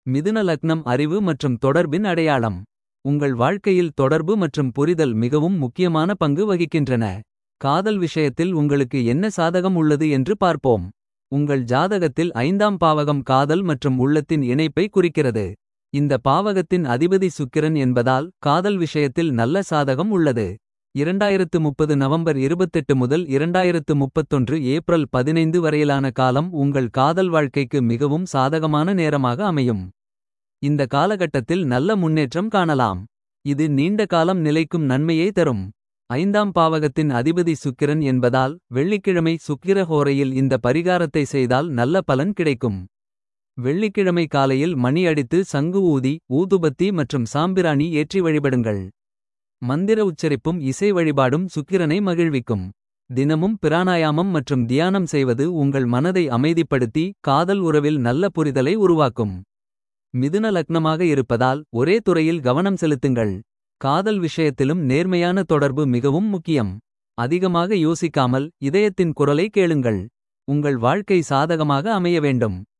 மிதுன லக்னம் அறிவு மற்றும் தொடர்பின் அடையாளம். உங்கள் வாழ்க்கையில் தொடர்பு மற்றும் புரிதல் மிகவும் முக்கியமான பங்கு வகிக்கின்றன. காதல் விஷயத்தில் உங்களுக்கு என்ன சாதகம் உள்ளது என்று பார்ப்போம். உங்கள் ஜாதகத்தில் ஐந்தாம் பாவகம் காதல் மற்றும் உள்ளத்தின் இணைப்பை குறிக்கிறது. இந்த பாவகத்தின் அதிபதி சுக்கிரன் என்பதால் காதல் விஷயத்தில் நல்ல சாதகம் உள்ளது. 2030 நவம்பர் 28 முதல் 2031 ஏப்ரல் 15 வரையிலான காலம் உங்கள் காதல் வாழ்க்கைக்கு மிகவும் சாதகமான நேரமாக அமையும். இந்த காலகட்டத்தில் நல்ல முன்னேற்றம் காணலாம். இது நீண்ட காலம் நிலைக்கும் நன்மையை தரும். ஐந்தாம் பாவகத்தின் அதிபதி சுக்கிரன் என்பதால் வெள்ளிக்கிழமை சுக்கிர ஹோரையில் இந்த பரிகாரத்தை செய்தால் நல்ல பலன் கிடைக்கும். வெள்ளிக்கிழமை காலையில் மணி அடித்து சங்கு ஊதி ஊதுபத்தி மற்றும் சாம்பிராணி ஏற்றி வழிபடுங்கள். மந்திர உச்சரிப்பும் இசை வழிபாடும் சுக்கிரனை மகிழ்விக்கும். தினமும் பிராணாயாமம் மற்றும் தியானம் செய்வது உங்கள் மனதை அமைதிப்படுத்தி காதல் உறவில் நல்ல புரிதலை உருவாக்கும். மிதுன லக்னமாக இருப்பதால் ஒரே துறையில் கவனம் செலுத்துங்கள். காதல் விஷயத்திலும் நேர்மையான தொடர்பு மிகவும் முக்கியம். அதிகமாக யோசிக்காமல் இதயத்தின் குரலை கேளுங்கள். உங்கள் வாழ்க்கை சாதகமாக அமைய வேண்டும்.